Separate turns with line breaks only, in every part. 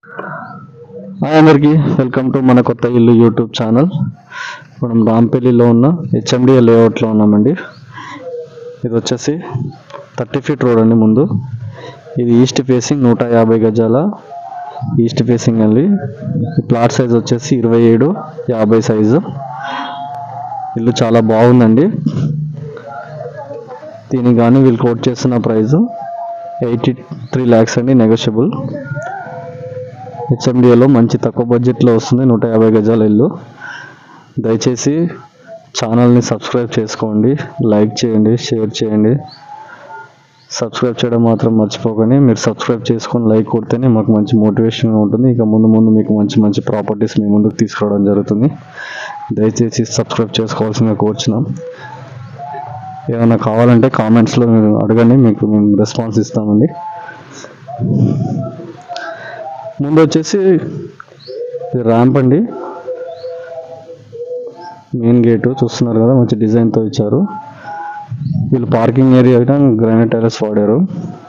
hi అందరికీ welcome to మన కొత్త ఇల్లు యూట్యూబ్ ఛానల్ మనం రాంపల్లిలో ఉన్న హెచ్ఎండిఏ లేఅవుట్లో ఉన్నామండి ఇది వచ్చేసి థర్టీ ఫీట్ రోడ్ అండి ముందు ఇది ఈస్ట్ ఫేసింగ్ నూట యాభై గజాల ఈస్ట్ ఫేసింగ్ అండి ఈ ప్లాట్ సైజ్ వచ్చేసి ఇరవై ఏడు యాభై సైజు ఇల్లు చాలా బాగుందండి దీనికి కానీ వీళ్ళు కోట్ చేస్తున్న ప్రైస్ ఎయిటీ త్రీ ల్యాక్స్ అండి నెగోషియబుల్ హెచ్ఎండిఏలో మంచి తక్కువ బడ్జెట్లో వస్తుంది నూట యాభై గజాల ఇల్లు దయచేసి ఛానల్ని సబ్స్క్రైబ్ చేసుకోండి లైక్ చేయండి షేర్ చేయండి సబ్స్క్రైబ్ చేయడం మాత్రం మర్చిపోకండి మీరు సబ్స్క్రైబ్ చేసుకొని లైక్ కొడితేనే మాకు మంచి మోటివేషన్గా ఉంటుంది ఇక ముందు ముందు మీకు మంచి మంచి ప్రాపర్టీస్ మీ ముందుకు తీసుకురావడం జరుగుతుంది దయచేసి సబ్స్క్రైబ్ చేసుకోవాల్సిందిగా కోరుచున్నాం ఏమైనా కావాలంటే కామెంట్స్లో మీరు అడగండి మీకు మేము రెస్పాన్స్ ఇస్తామండి ముందు వచ్చేసి ఇది ర్యాంప్ అండి మెయిన్ గేటు చూస్తున్నారు కదా మంచి డిజైన్తో ఇచ్చారు వీళ్ళు పార్కింగ్ ఏరియా గ్రానైట్ టైలర్స్ వాడారు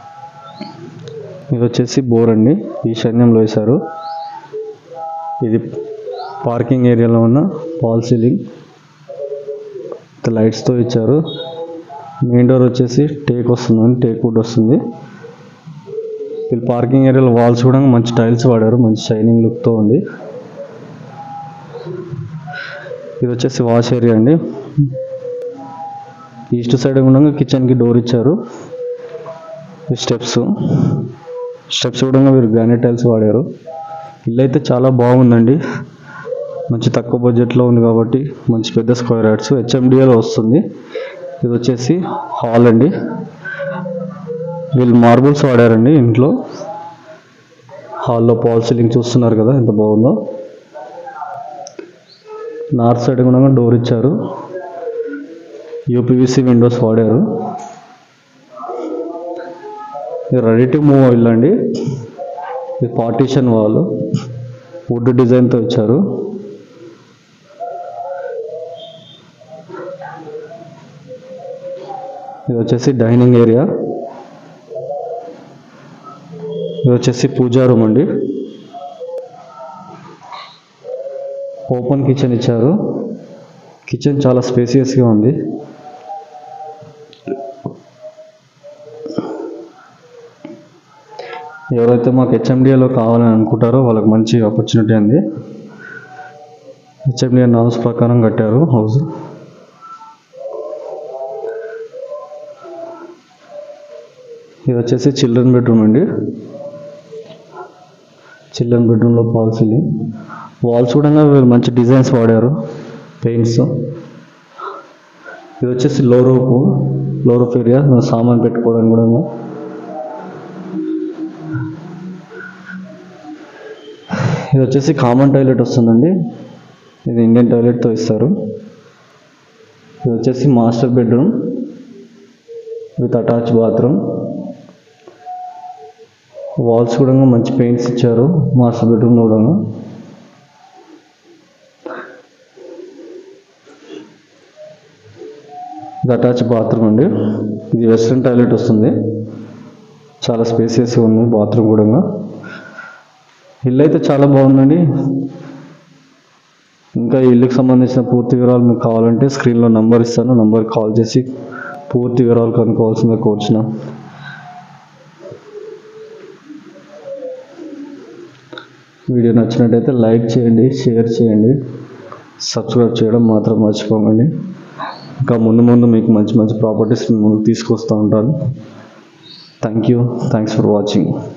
ఇది వచ్చేసి బోర్ అండి ఈశాన్యంలో వేశారు ఇది పార్కింగ్ ఏరియాలో ఉన్న పాల్ సీలింగ్ లైట్స్తో ఇచ్చారు మెయిన్ డోర్ వచ్చేసి టేక్ వస్తుందండి టేక్ వుడ్ వస్తుంది వీళ్ళు పార్కింగ్ ఏరియాలో వాల్స్ కూడా మంచి టైల్స్ వాడారు మంచి షైనింగ్ లుక్తో ఉంది ఇది వచ్చేసి వాష్ ఏరియా అండి ఈస్ట్ సైడ్ ఉండగా కిచెన్కి డోర్ ఇచ్చారు ఈ స్టెప్స్ స్టెప్స్ కూడా వీరు గ్రానైట్ టైల్స్ వాడారు ఇల్లు అయితే చాలా బాగుందండి మంచి తక్కువ బడ్జెట్లో ఉంది కాబట్టి మంచి పెద్ద స్క్వేర్ యార్డ్స్ హెచ్ఎండిఏలో వస్తుంది ఇది వచ్చేసి హాల్ అండి వీళ్ళు మార్బుల్స్ వాడారండి ఇంట్లో హాల్లో పాల్ సీలింగ్ చూస్తున్నారు కదా ఎంత బాగుందో నార్త్ సైడ్ కూడా డోర్ ఇచ్చారు యూపీవీసీ విండోస్ వాడారు ఇది రెడీ టు మూవ్ ఇల్లు అండి ఇది పార్టీషన్ వాల్ వుడ్ డిజైన్తో ఇచ్చారు ఇది వచ్చేసి డైనింగ్ ఏరియా ఇది వచ్చేసి పూజా రూమ్ అండి ఓపెన్ కిచెన్ ఇచ్చారు కిచెన్ చాలా స్పేసియస్గా ఉంది ఎవరైతే మాకు హెచ్ఎండిఏలో కావాలని అనుకుంటారో వాళ్ళకి మంచి ఆపర్చునిటీ ఉంది హెచ్ఎండిఏ నామ్స్ ప్రకారం కట్టారు హౌస్ ఇది వచ్చేసి చిల్డ్రన్ బెడ్రూమ్ అండి చిల్డ్రన్ బెడ్రూమ్లో పాల్ సీలింగ్ వాల్స్ కూడా వీళ్ళు మంచి డిజైన్స్ వాడారు పెయింట్స్ ఇది వచ్చేసి లో రూప్ లో రూప్ ఏరియా సామాన్ పెట్టుకోవడానికి కూడా ఇది వచ్చేసి కామన్ టాయిలెట్ వస్తుందండి ఇది ఇండియన్ టాయిలెట్తో ఇస్తారు ఇది వచ్చేసి master bedroom with attach bathroom walls కూడా మంచి పెయింట్స్ ఇచ్చారు మాస్టర్ బెడ్రూమ్ కూడా ఇది అటాచ్ బాత్రూమ్ అండి ఇది వెస్ట్రన్ టాయిలెట్ వస్తుంది చాలా స్పేసియస్ ఉంది బాత్రూమ్ కూడా ఇల్లు అయితే చాలా బాగుందండి ఇంకా ఈ ఇల్లుకి సంబంధించిన పూర్తి వివరాలు మీకు కావాలంటే స్క్రీన్లో నంబర్ ఇస్తాను నంబర్ కాల్ చేసి పూర్తి వివరాలు కనుక్కోవాల్సిందిగా కోరుచున్నాం వీడియో నచ్చినట్టయితే లైక్ చేయండి షేర్ చేయండి సబ్స్క్రైబ్ చేయడం మాత్రం మర్చిపోకండి ఇంకా ముందు ముందు మీకు మంచి మంచి ప్రాపర్టీస్ ముందుకు తీసుకొస్తూ ఉంటాను thank you thanks for watching